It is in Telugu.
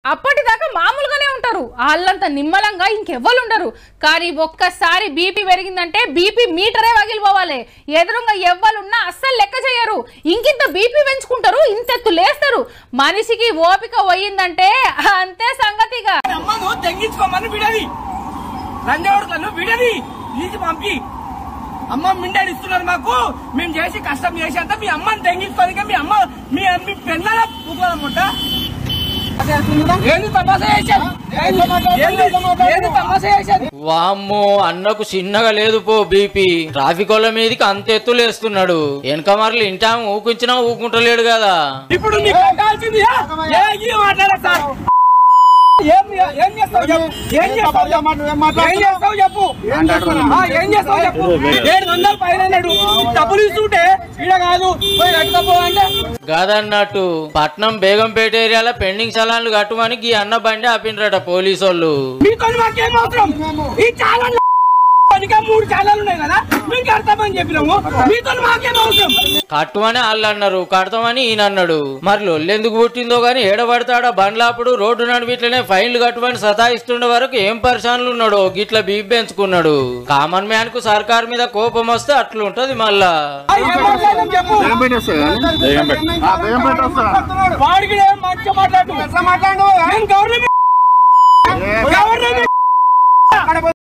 అప్పటిదాకా మామూలుగానే ఉంటారు వాళ్ళంత నిమ్మలంగా ఇంకెవ్వరు ఉండరు కానీ ఒక్కసారి బీపీ పెరిగిందంటే బీపీ మీటరే వగిలిపోవాలి ఎదురుగా ఎవ్వరున్నా అస్సలు లెక్క చేయరు ఇంకింత బీపీ పెంచుకుంటారు ఇంతెత్తు లేస్తారు మనిషికి ఓపిక పోయిందంటే అంతే సంగతిగా అమ్మను తెగించుకోమని విడది రంజావుడులను విడది ఈజీ పంపి అమ్మ మిండాడు ఇస్తున్నారు మాకు మేము చేసి కష్టం చేసేంత మీ అమ్మని తెగించుకోనిక మీ అమ్మ మీ మీ పెన్నల పువ్వులనుకుంటా ఏంది తమాషా చేశారు ఏంది- ఏంది తమాషా చేశారు వామ్మో అన్నకు చిన్నగా లేదు పో బీపీ ట్రాఫిక్ వాళ్ళ మీదకి అంత ఎత్తులేస్తున్నాడు వెనక మరలు ఇంటా ఊకుంచినా ఊకుంటలేడు కదా ఇప్పుడు నీకు కట్టాల్సింది ఏ ఈ మాట్లాడ సార్ ఏం ఏం చేస్తావు చెప్పు ఏం చేస్తావు చెప్పు ఏం చేస్తావు చెప్పు ఆ, ఏం చేస్తావు చెప్పు ఏడు వందల పైన అన్నాడు. డబ్బులు ఇస్తుంటే ఈడ కాదు పోయి కట్టుకపో అంటే గదన్నట్టు పట్నం బేగంపేట ఏరియాలో పెండింగ్ చలాన్లు కట్టుమని గీ అన్న బండి ఆపిండ్రట పోలీసోళ్ళు మీతో మాకేం అవసరం ఈ ఛానల్ ఇంకా మూడు ఛానల్ ఉన్నాయి కదా మీకు కడతామని చెప్పినాము మీతో మాకేం అవసరం కట్టుమని వాళ్ళు అన్నారు కడతామని ఈయన అన్నాడు మరి లొల్లెందుకు పుట్టిందో గాని ఏడబడతాడా బండ్లాపుడు రోడ్డు నడివిట్లనే ఫైన్లు కట్టుమని సతాయిస్తుండే వరకు ఏం పరిశానులు ఉన్నాడో గిట్ల బీప్ పెంచుకున్నాడు కామన్ మ్యాన్ కు సర్కార్ మీద కోపం వస్తే అట్లుంటది మళ్ళా ఆ, ఏం మాట్లాడడం చెప్పు వాడికి ఏం మంచిగా మాట్లాడు ఎట్లా మాట్లాడు నేను గవర్నమెంట్ గవర్నమెంట్